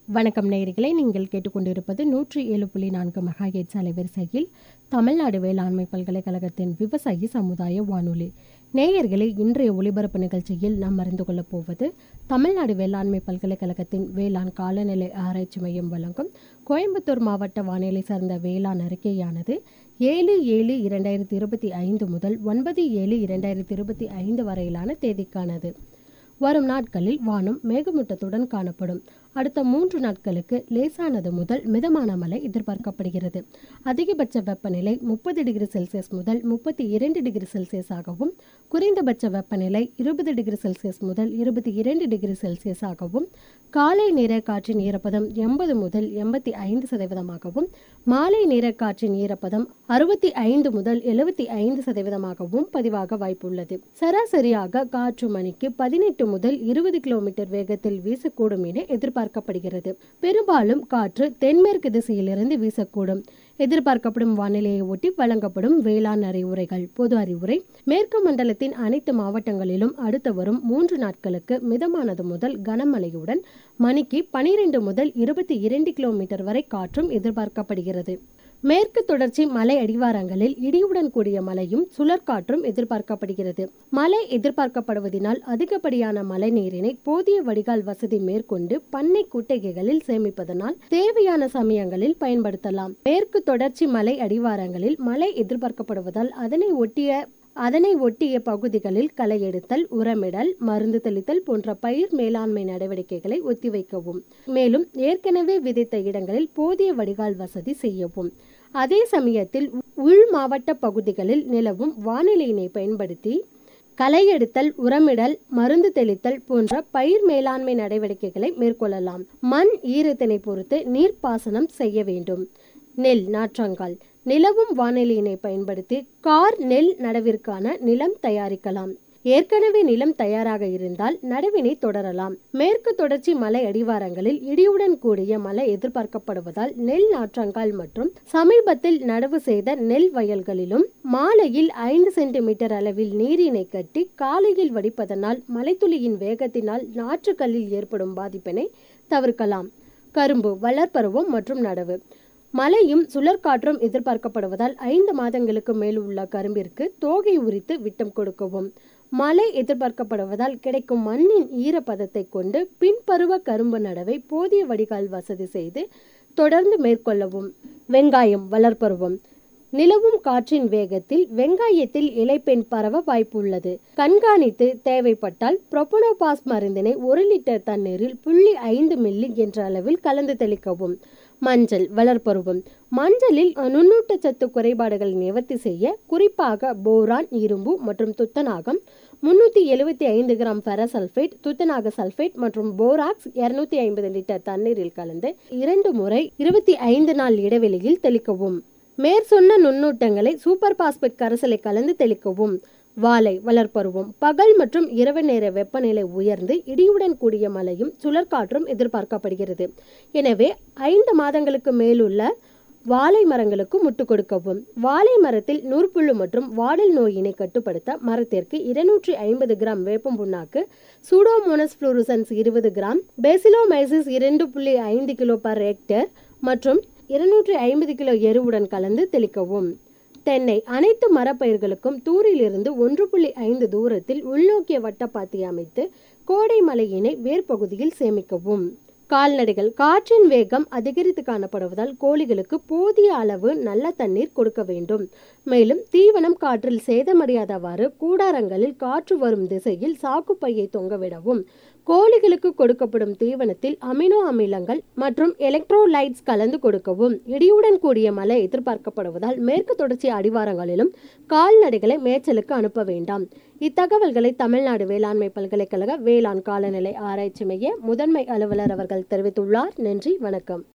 வணக்கம் நேயர்களே நீங்கள் கேட்டுக்கொண்டிருப்பது நூற்றி ஏழு புள்ளி நான்கு மெகாஹெட்ஸ் அலைவரிசையில் தமிழ்நாடு வேளாண்மை பல்கலைக்கழகத்தின் விவசாயி சமுதாய வானொலி நேயர்களே இன்றைய ஒளிபரப்பு நிகழ்ச்சியில் நாம் அறிந்து கொள்ளப் போவது தமிழ்நாடு வேளாண்மை பல்கலைக்கழகத்தின் வேளாண் காலநிலை ஆராய்ச்சி மையம் வழங்கும் கோயம்புத்தூர் மாவட்ட வானிலை சார்ந்த வேளாண் அறிக்கையானது ஏழு ஏழு இரண்டாயிரத்தி இருபத்தி ஐந்து முதல் ஒன்பது ஏழு இரண்டாயிரத்தி இருபத்தி ஐந்து வரையிலான தேதிக்கானது வரும் நாட்களில் வானம் மேகமூட்டத்துடன் காணப்படும் அடுத்த மூன்று நாட்களுக்கு லேசானது முதல் மிதமான மழை எதிர்பார்க்கப்படுகிறது அதிகபட்ச வெப்பநிலை முப்பது டிகிரி செல்சியஸ் முதல் முப்பத்தி இரண்டு டிகிரி செல்சியஸாகவும் குறைந்தபட்ச வெப்பநிலை இருபது டிகிரி செல்சியஸ் முதல் இருபத்தி இரண்டு டிகிரி செல்சியஸாகவும் காலை நேர காற்றின் ஈரப்பதம் எண்பது முதல் எண்பத்தி ஐந்து சதவீதமாகவும் மாலை நேர காற்றின் ஈரப்பதம் அறுபத்தி ஐந்து முதல் எழுபத்தி ஐந்து சதவீதமாகவும் பதிவாக வாய்ப்புள்ளது சராசரியாக காற்று மணிக்கு பதினெட்டு முதல் இருபது கிலோமீட்டர் வேகத்தில் வீசக்கூடும் என எதிர்பார்க்கப்படுகிறது பெரும்பாலும் காற்று தென்மேற்கு திசையிலிருந்து வீசக்கூடும் எதிர்பார்க்கப்படும் வானிலையை ஒட்டி வழங்கப்படும் வேளாண் அறிவுரைகள் பொது அறிவுரை மேற்கு மண்டலத்தின் அனைத்து மாவட்டங்களிலும் அடுத்து வரும் மூன்று நாட்களுக்கு மிதமானது முதல் கனமழையுடன் மணிக்கு பனிரெண்டு முதல் இருபத்தி இரண்டு கிலோமீட்டர் வரை காற்றும் எதிர்பார்க்கப்படுகிறது மேற்கு தொடர்ச்சி மலை அடிவாரங்களில் இடியுடன் கூடிய மழையும் சுழற்காற்றும் எதிர்பார்க்கப்படுகிறது மழை எதிர்பார்க்கப்படுவதனால் அதிகப்படியான மழை நீரினை போதிய வடிகால் வசதி மேற்கொண்டு பண்ணை குட்டைகளில் சேமிப்பதனால் தேவையான சமயங்களில் பயன்படுத்தலாம் மேற்கு தொடர்ச்சி மலை அடிவாரங்களில் மழை எதிர்பார்க்கப்படுவதால் அதனை ஒட்டிய அதனை ஒட்டிய பகுதிகளில் களை எடுத்தல் உரமிடல் மருந்து தெளித்தல் போன்ற பயிர் மேலாண்மை நடவடிக்கைகளை ஒத்திவைக்கவும் மேலும் ஏற்கனவே விதைத்த இடங்களில் போதிய வடிகால் வசதி செய்யவும் அதே சமயத்தில் உள் மாவட்ட பகுதிகளில் நிலவும் வானிலையினை பயன்படுத்தி களை எடுத்தல் உரமிடல் மருந்து தெளித்தல் போன்ற பயிர் மேலாண்மை நடவடிக்கைகளை மேற்கொள்ளலாம் மண் ஈரத்தினை பொறுத்து நீர்ப்பாசனம் செய்ய வேண்டும் நெல் நாற்றங்கால் நிலவும் வானிலையினை பயன்படுத்தி கார் நெல் நடவிற்கான நிலம் தயாரிக்கலாம் ஏற்கனவே நிலம் தயாராக இருந்தால் நடவினை தொடரலாம் மேற்கு தொடர்ச்சி மலை அடிவாரங்களில் இடியுடன் கூடிய மழை எதிர்பார்க்கப்படுவதால் நெல் நாற்றங்கால் மற்றும் சமீபத்தில் நடவு செய்த நெல் வயல்களிலும் மாலையில் ஐந்து சென்டிமீட்டர் அளவில் நீரினை கட்டி காலையில் வடிப்பதனால் மலைத்துளியின் வேகத்தினால் நாற்றுக்கல்லில் ஏற்படும் பாதிப்பினை தவிர்க்கலாம் கரும்பு வளர்ப்பருவம் மற்றும் நடவு மழையும் சுழற்காற்றும் எதிர்பார்க்கப்படுவதால் ஐந்து மாதங்களுக்கு மேல் உள்ள கரும்பிற்கு தோகை உரித்து விட்டம் கொடுக்கவும் மழை எதிர்பார்க்கப்படுவதால் கிடைக்கும் மண்ணின் ஈரப்பதத்தை கொண்டு பின்பருவ கரும்பு நடவை போதிய வடிகால் வசதி செய்து தொடர்ந்து மேற்கொள்ளவும் வெங்காயம் வளர்ப்பருவம் நிலவும் காற்றின் வேகத்தில் வெங்காயத்தில் இலைப்பெண் பரவ வாய்ப்புள்ளது கண்காணித்து தேவைப்பட்டால் புரோபனோபாஸ் மருந்தினை ஒரு லிட்டர் தண்ணீரில் புள்ளி ஐந்து மில்லி என்ற அளவில் கலந்து தெளிக்கவும் மஞ்சள் வளர்ப்பருவம் மஞ்சளில் நுண்ணூட்டச்சத்து குறைபாடுகளை நிவர்த்தி செய்ய குறிப்பாக போரான் இரும்பு மற்றும் துத்தநாகம் முன்னூத்தி எழுபத்தி ஐந்து கிராம் ஃபெரசல்ஃபேட் துத்தநாக சல்ஃபேட் மற்றும் போராக்ஸ் இருநூத்தி ஐம்பது லிட்டர் தண்ணீரில் கலந்து இரண்டு முறை இருபத்தி ஐந்து நாள் இடைவெளியில் தெளிக்கவும் மேற்சொன்ன நுண்ணூட்டங்களை சூப்பர் பாஸ்பேட் கரைசலை கலந்து தெளிக்கவும் வாழை வளர்ப்பருவம் பகல் மற்றும் இரவு நேர வெப்பநிலை உயர்ந்து இடியுடன் கூடிய மழையும் சுழற்காற்றும் எதிர்பார்க்கப்படுகிறது எனவே ஐந்து மாதங்களுக்கு மேலுள்ள வாழை மரங்களுக்கு முட்டு கொடுக்கவும் வாழை மரத்தில் நூற்புழு மற்றும் வாடல் நோயினை கட்டுப்படுத்த மரத்திற்கு இருநூற்றி ஐம்பது கிராம் வேப்பம் புண்ணாக்கு சூடோமோனஸ் புளூருசன்ஸ் இருபது கிராம் பெசிலோமைசிஸ் இரண்டு புள்ளி ஐந்து கிலோ பர் ஹெக்டேர் மற்றும் இருநூற்றி ஐம்பது கிலோ எருவுடன் கலந்து தெளிக்கவும் தென்னை அனைத்து மரப்பயிர்களுக்கும் தூரிலிருந்து ஒன்று புள்ளி ஐந்து தூரத்தில் உள்நோக்கிய வட்டப்பாத்தி அமைத்து கோடை மலையினை வேர்பகுதியில் சேமிக்கவும் கால்நடைகள் காற்றின் வேகம் அதிகரித்து காணப்படுவதால் கோழிகளுக்கு போதிய அளவு நல்ல தண்ணீர் கொடுக்க வேண்டும் மேலும் தீவனம் காற்றில் சேதமடையாதவாறு கூடாரங்களில் காற்று வரும் திசையில் சாக்குப்பையை தொங்கவிடவும் கோழிகளுக்கு கொடுக்கப்படும் தீவனத்தில் அமினோ அமிலங்கள் மற்றும் எலக்ட்ரோலைட்ஸ் கலந்து கொடுக்கவும் இடியுடன் கூடிய மழை எதிர்பார்க்கப்படுவதால் மேற்கு தொடர்ச்சி அடிவாரங்களிலும் கால்நடைகளை மேய்ச்சலுக்கு அனுப்ப வேண்டாம் இத்தகவல்களை தமிழ்நாடு வேளாண்மை பல்கலைக்கழக வேளாண் காலநிலை ஆராய்ச்சி மைய முதன்மை அலுவலர் அவர்கள் தெரிவித்துள்ளார் நன்றி வணக்கம்